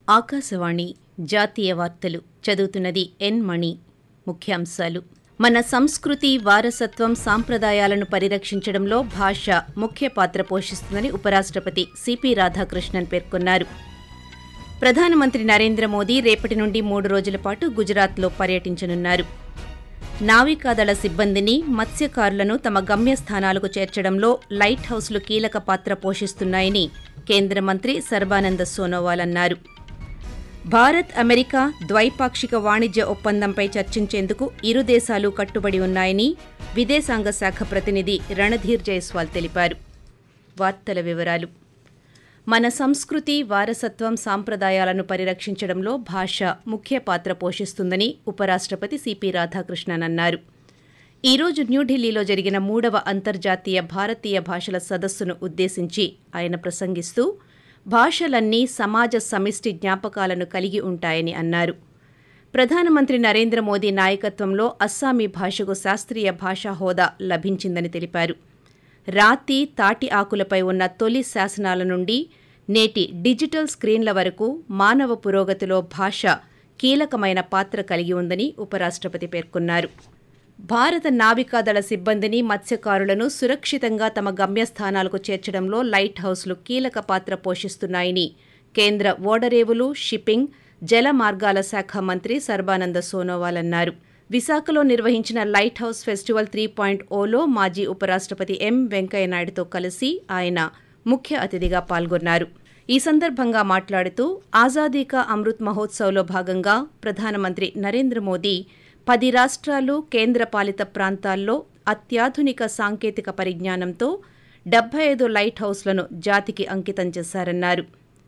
ఆకాశవాణి జాతీయ వార్తలు చదువుతున్నది ఎన్ మణి ముఖ్యాంశాలు మన సంస్కృతి వారసత్వం సాంప్రదాయాలను పరిరక్షించడంలో భాష ముఖ్య పాత్ర పోషిస్తుందని ఉపరాష్ట్రపతి సిపి రాధాకృష్ణన్ పేర్కొన్నారు ప్రధానమంత్రి నరేంద్ర మోదీ రేపటి నుండి మూడు రోజుల పాటు గుజరాత్లో పర్యటించనున్నారు నావికాదళ సిబ్బందిని మత్స్యకారులను తమ గమ్యస్థానాలకు చేర్చడంలో లైట్ హౌస్లు కీలక పాత్ర పోషిస్తున్నాయని కేంద్ర మంత్రి సర్బానంద సోనోవాల్ అన్నారు భారత్ అమెరికా ద్వైపాక్షిక వాణిజ్య ఒప్పందంపై చర్చించేందుకు ఇరు దేశాలు కట్టుబడి ఉన్నాయని విదేశాంగ శాఖ ప్రతినిధి రణధీర్ జైస్వాల్ తెలిపారు వార్తల వివరాలు మన సంస్కృతి వారసత్వం సాంప్రదాయాలను పరిరక్షించడంలో భాష ముఖ్య పాత్ర పోషిస్తుందని ఉపరాష్ట్రపతి సిపి రాధాకృష్ణన్ అన్నారు ఈ రోజు న్యూఢిల్లీలో జరిగిన మూడవ అంతర్జాతీయ భారతీయ భాషల సదస్సును ఉద్దేశించి ఆయన ప్రసంగిస్తూ భాషలన్నీ సమాజ సమిష్టి జ్ఞాపకాలను కలిగి ఉంటాయని అన్నారు ప్రధానమంత్రి నరేంద్ర మోదీ నాయకత్వంలో అస్సామీ భాషకు శాస్త్రీయ భాషా హోదా లభించిందని తెలిపారు రాతి తాటి ఆకులపై ఉన్న తొలి శాసనాల నుండి నేటి డిజిటల్ స్క్రీన్ల వరకు మానవ పురోగతిలో భాష కీలకమైన పాత్ర కలిగి ఉందని ఉపరాష్ట్రపతి పేర్కొన్నారు భారత నావికాదళ సిబ్బందిని మత్స్యకారులను సురక్షితంగా తమ గమ్యస్థానాలకు చేర్చడంలో లైట్ హౌస్లు కీలక పాత్ర పోషిస్తున్నాయని కేంద్ర ఓడరేవులు షిప్పింగ్ జల మార్గాల శాఖ మంత్రి సర్బానంద సోనోవాల్ అన్నారు విశాఖలో నిర్వహించిన lighthouse festival three point ఓలో మాజీ ఉపరాష్ట్రపతి ఎం వెంకయ్యనాయుడుతో కలిసి ఆయన ముఖ్య అతిథిగా పాల్గొన్నారు ఈ సందర్భంగా మాట్లాడుతూ ఆజాదీ కా అమృత్ మహోత్సవ్లో భాగంగా ప్రధానమంత్రి నరేంద్ర మోదీ పది రాష్ట్రాలు కేంద్రపాలిత ప్రాంతాల్లో అత్యాధునిక సాంకేతిక పరిజ్ఞానంతో డెబ్బై ఐదు లైట్ హౌస్లను జాతికి అంకితం చేశారన్నారు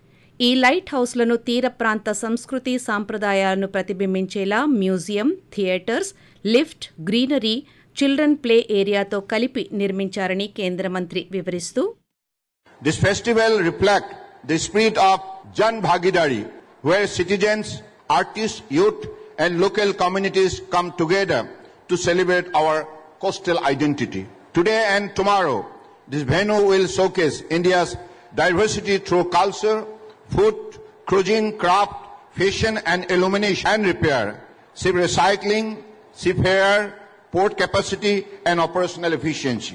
ఈ లైట్ హౌస్లను తీర ప్రాంత సంస్కృతి సాంప్రదాయాలను ప్రతిబింబించేలా museum theatres lift greenery children play ఏరియాతో కలిపి నిర్మించారని కేంద్ర మంత్రి వివరిస్తూ This festival reflects the spirit of Jan Bhagidari, where citizens, artists, youth, and local communities come together to celebrate our coastal identity. Today and tomorrow, this venue will showcase India's diversity through culture, food, cruising, craft, fashion, and illumination and repair, ship recycling, seafarer, port capacity, and operational efficiency.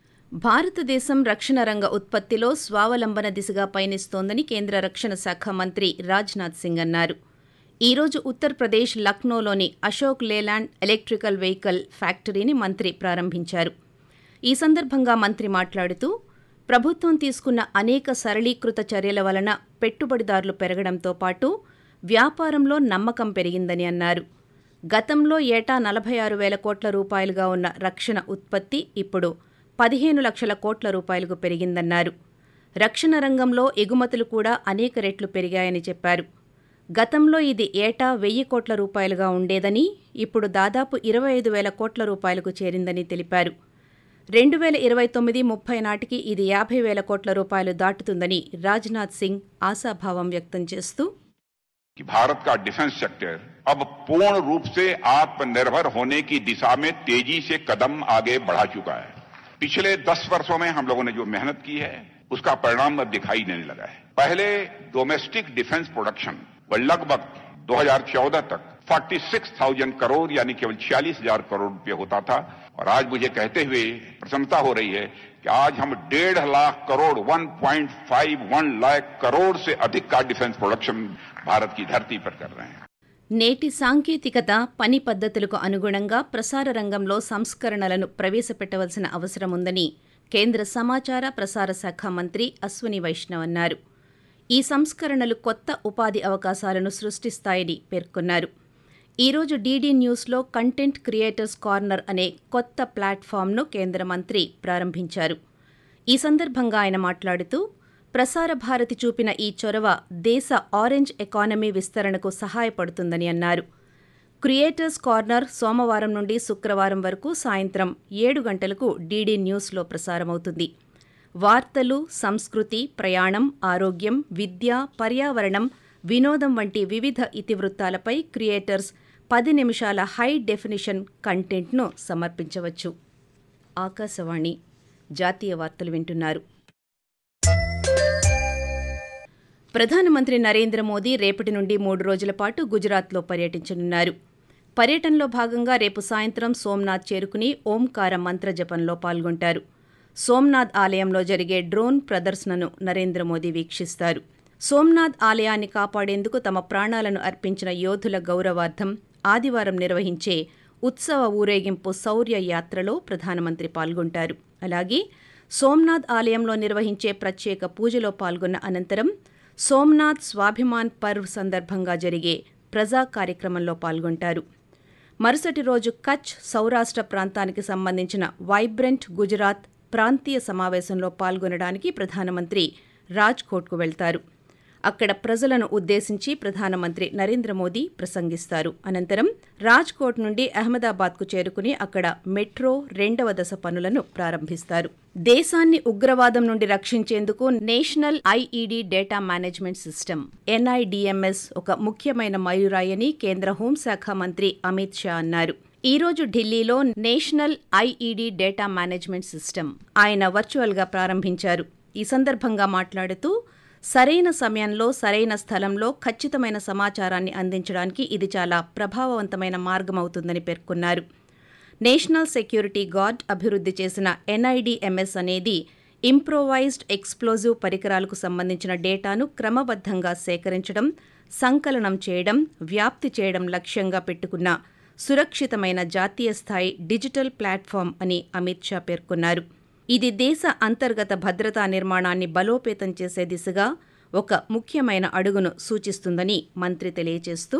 భారతదేశం రక్షణ రంగ ఉత్పత్తిలో స్వావలంబన దిశగా పయనిస్తోందని కేంద్ర రక్షణ శాఖ మంత్రి రాజ్నాథ్ సింగ్ అన్నారు ఈ రోజు ఉత్తరప్రదేశ్ లక్నోలోని అశోక్ లేలాండ్ ఎలక్ట్రికల్ వెహికల్ ఫ్యాక్టరీని మంత్రి ప్రారంభించారు ఈ సందర్భంగా మంత్రి మాట్లాడుతూ ప్రభుత్వం తీసుకున్న అనేక సరళీకృత చర్యల వలన పెట్టుబడిదారులు పెరగడంతో పాటు వ్యాపారంలో నమ్మకం పెరిగిందని అన్నారు గతంలో ఏటా నలభై ఆరు వేల కోట్ల రూపాయలుగా ఉన్న రక్షణ ఉత్పత్తి ఇప్పుడు పదిహేను లక్షల కోట్ల రూపాయలకు పెరిగిందన్నారు రక్షణ రంగంలో ఎగుమతులు కూడా అనేక రెట్లు పెరిగాయని చెప్పారు గతంలో ఇది ఏటా వెయ్యి కోట్ల రూపాయలుగా ఉండేదని ఇప్పుడు దాదాపు ఇరవై ఐదు వేల కోట్ల రూపాయలకు చేరిందని తెలిపారు రెండు వేల ఇరవై తొమ్మిది ముప్పై నాటికి ఇది యాభై వేల కోట్ల రూపాయలు దాటుతుందని రాజ్నాథ్ సింగ్ ఆశాభావం వ్యక్తం చేస్తూ कि भारत का डिफेंस सेक्टर अब पूर्ण रूप से आत्मनिर्भर होने की दिशा में तेजी से कदम आगे बढ़ा चुका है पिछले दस वर्षों में हम लोगों ने जो मेहनत की है उसका परिणाम अब दिखाई देने लगा है पहले डोमेस्टिक डिफेंस प्रोडक्शन वह लगभग 2014 तक 46,000 करोड़ यानी केवल छियालीस हजार करोड़ रुपये होता था और आज मुझे कहते हुए प्रसन्नता हो रही है कि आज हम डेढ़ लाख करोड़ 1.51 लाख करोड़ से अधिक का डिफेंस प्रोडक्शन भारत की धरती पर कर रहे हैं నేటి సాంకేతికత పని పద్ధతులకు అనుగుణంగా ప్రసార రంగంలో సంస్కరణలను ప్రవేశపెట్టవలసిన అవసరం ఉందని కేంద్ర సమాచార ప్రసార శాఖ మంత్రి అశ్వని వైష్ణవ్ అన్నారు ఈ సంస్కరణలు కొత్త ఉపాధి అవకాశాలను సృష్టిస్తాయని పేర్కొన్నారు ఈ రోజు డీడీ న్యూస్లో కంటెంట్ క్రియేటర్స్ కార్నర్ అనే కొత్త ప్లాట్ఫామ్ను కేంద్ర మంత్రి ప్రారంభించారు ఈ సందర్భంగా ఆయన మాట్లాడుతూ ప్రసార భారతి చూపిన ఈ చొరవ దేశ ఆరెంజ్ ఎకానమీ విస్తరణకు సహాయపడుతుందని అన్నారు క్రియేటర్స్ కార్నర్ సోమవారం నుండి శుక్రవారం వరకు సాయంత్రం ఏడు గంటలకు డీడీ న్యూస్లో ప్రసారమవుతుంది వార్తలు సంస్కృతి ప్రయాణం ఆరోగ్యం విద్య పర్యావరణం వినోదం వంటి వివిధ ఇతివృత్తాలపై క్రియేటర్స్ పది నిమిషాల హై డెఫినిషన్ కంటెంట్ను సమర్పించవచ్చు ఆకాశవాణి జాతీయ వార్తలు వింటున్నారు ప్రధానమంత్రి నరేంద్ర మోదీ రేపటి నుండి మూడు రోజుల పాటు గుజరాత్లో పర్యటించనున్నారు పర్యటనలో భాగంగా రేపు సాయంత్రం సోమ్నాథ్ చేరుకుని ఓంకార మంత్ర జపంలో పాల్గొంటారు సోమ్నాథ్ ఆలయంలో జరిగే డ్రోన్ ప్రదర్శనను నరేంద్ర మోదీ వీక్షిస్తారు సోమ్నాథ్ ఆలయాన్ని కాపాడేందుకు తమ ప్రాణాలను అర్పించిన యోధుల గౌరవార్థం ఆదివారం నిర్వహించే ఉత్సవ ఊరేగింపు శౌర్య యాత్రలో ప్రధానమంత్రి పాల్గొంటారు అలాగే సోమ్నాథ్ ఆలయంలో నిర్వహించే ప్రత్యేక పూజలో పాల్గొన్న అనంతరం సోమ్నాథ్ స్వాభిమాన్ పర్వ్ సందర్భంగా జరిగే ప్రజా కార్యక్రమంలో పాల్గొంటారు మరుసటి రోజు కచ్ సౌరాష్ట్ర ప్రాంతానికి సంబంధించిన వైబ్రెంట్ గుజరాత్ ప్రాంతీయ సమావేశంలో పాల్గొనడానికి ప్రధానమంత్రి రాజ్కోట్కు వెళ్తారు అక్కడ ప్రజలను ఉద్దేశించి ప్రధానమంత్రి నరేంద్ర మోదీ ప్రసంగిస్తారు అనంతరం రాజ్కోట్ నుండి అహ్మదాబాద్కు చేరుకుని అక్కడ మెట్రో రెండవ దశ పనులను ప్రారంభిస్తారు దేశాన్ని ఉగ్రవాదం నుండి రక్షించేందుకు national IED data management system NIDMS ఒక ముఖ్యమైన మైలురాయని కేంద్ర హోంశాఖ మంత్రి అమిత్ షా అన్నారు ఈ రోజు ఢిల్లీలో national IED data management system ఆయన వర్చువల్గా ప్రారంభించారు ఈ సందర్భంగా మాట్లాడుతూ సరైన సమయంలో సరైన స్థలంలో ఖచ్చితమైన సమాచారాన్ని అందించడానికి ఇది చాలా ప్రభావవంతమైన మార్గమవుతుందని పేర్కొన్నారు నేషనల్ సెక్యూరిటీ గార్డ్ అభివృద్ధి చేసిన ఎన్ఐడిఎంఎస్ అనేది ఇంప్రోవైజ్డ్ ఎక్స్ప్లోజివ్ పరికరాలకు సంబంధించిన డేటాను క్రమబద్ధంగా సేకరించడం సంకలనం చేయడం వ్యాప్తి చేయడం లక్ష్యంగా పెట్టుకున్న సురక్షితమైన జాతీయ స్థాయి డిజిటల్ ప్లాట్ఫామ్ అని అమిత్ షా పేర్కొన్నారు ఇది దేశ అంతర్గత భద్రతా నిర్మాణాన్ని బలోపేతం చేసే దిశగా ఒక ముఖ్యమైన అడుగును సూచిస్తుందని మంత్రి తెలియజేస్తూ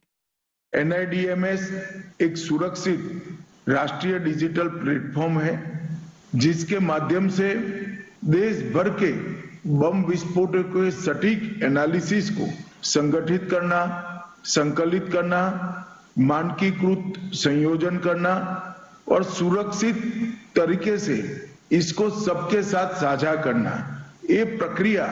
एनआईडीएमएस एक सुरक्षित राष्ट्रीय डिजिटल प्लेटफॉर्म है जिसके माध्यम से देश भर के बम विस्फोटों के सटीक एनालिसिस को संगठित करना संकलित करना मानकीकृत संयोजन करना और सुरक्षित तरीके से इसको सबके साथ साझा करना ये प्रक्रिया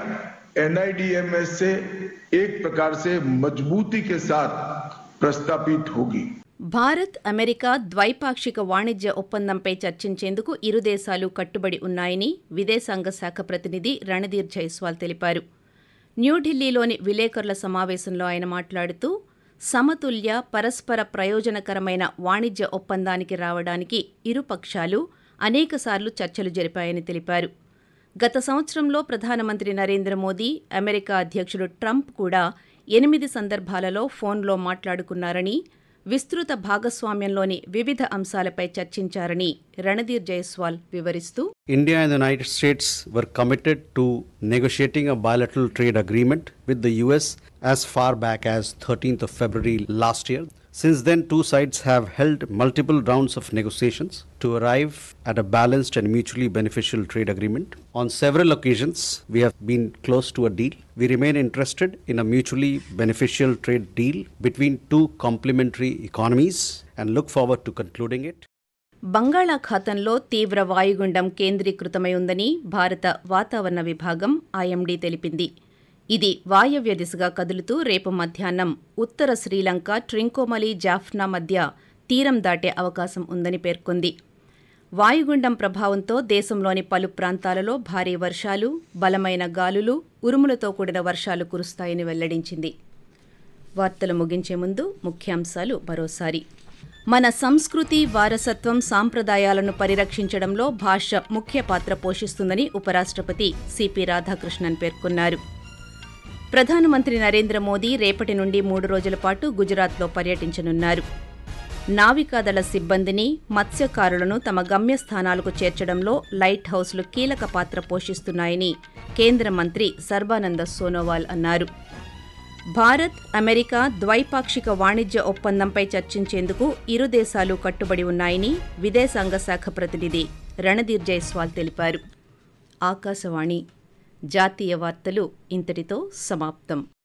एनआईडीएमएस से एक प्रकार से मजबूती के साथ ప్రస్తాపిత్ హోగి భారత్ అమెరికా ద్వైపాక్షిక వాణిజ్య ఒప్పందంపై చర్చించేందుకు ఇరు దేశాలు కట్టుబడి ఉన్నాయని విదేశాంగ శాఖ ప్రతినిధి రణధీర్ జైస్వాల్ తెలిపారు న్యూఢిల్లీలోని విలేకరుల సమావేశంలో ఆయన మాట్లాడుతూ సమతుల్య పరస్పర ప్రయోజనకరమైన వాణిజ్య ఒప్పందానికి రావడానికి ఇరు పక్షాలు అనేకసార్లు చర్చలు జరిపాయని తెలిపారు గత సంవత్సరంలో ప్రధానమంత్రి నరేంద్ర మోదీ అమెరికా అధ్యక్షుడు ట్రంప్ కూడా ఎనిమిది సందర్భాలలో ఫోన్లో మాట్లాడుకున్నారని విస్తృత భాగస్వామ్యంలోని వివిధ అంశాలపై చర్చించారని రణధీర్ జైస్వాల్ వివరిస్తూ India and the United States were committed to negotiating a bilateral trade agreement with the US as far back as 13th of February last year. Since then, two sides have held multiple rounds of negotiations to arrive at a balanced and mutually beneficial trade agreement. On several occasions, we have been close to a deal. We remain interested in a mutually beneficial trade deal between two complementary economies and look forward to concluding it. బంగాళాఖాతంలో తీవ్ర వాయుగుండం కేంద్రీకృతమై ఉందని భారత వాతావరణ విభాగం IMD తెలిపింది ఇది వాయవ్య దిశగా కదులుతూ రేపు మధ్యాహ్నం ఉత్తర శ్రీలంక ట్రింకోమలి జాఫ్నా మధ్య తీరం దాటే అవకాశం ఉందని పేర్కొంది వాయుగుండం ప్రభావంతో దేశంలోని పలు ప్రాంతాలలో భారీ వర్షాలు బలమైన గాలులు ఉరుములతో కూడిన వర్షాలు కురుస్తాయని వెల్లడించింది వార్తలు ముగించే ముందు ముఖ్యాంశాలు మరోసారి మన సంస్కృతి వారసత్వం సాంప్రదాయాలను పరిరక్షించడంలో భాష ముఖ్య పాత్ర పోషిస్తుందని ఉపరాష్ట్రపతి సిపి రాధాకృష్ణన్ పేర్కొన్నారు ప్రధానమంత్రి నరేంద్ర మోదీ రేపటి నుండి మూడు రోజుల పాటు గుజరాత్లో పర్యటించనున్నారు నావికాదళ సిబ్బందిని మత్స్యకారులను తమ గమ్యస్థానాలకు చేర్చడంలో లైట్ హౌస్లు కీలక పాత్ర పోషిస్తున్నాయని కేంద్ర మంత్రి సర్బానంద సోనోవాల్ అన్నారు భారత్ అమెరికా ద్వైపాక్షిక వాణిజ్య ఒప్పందంపై చర్చించేందుకు ఇరు దేశాలు కట్టుబడి ఉన్నాయని విదేశాంగ శాఖ ప్రతినిధి రణధీర్ జైస్వాల్ తెలిపారు ఆకాశవాణి జాతీయ వార్తలు ఇంతటితో సమాప్తం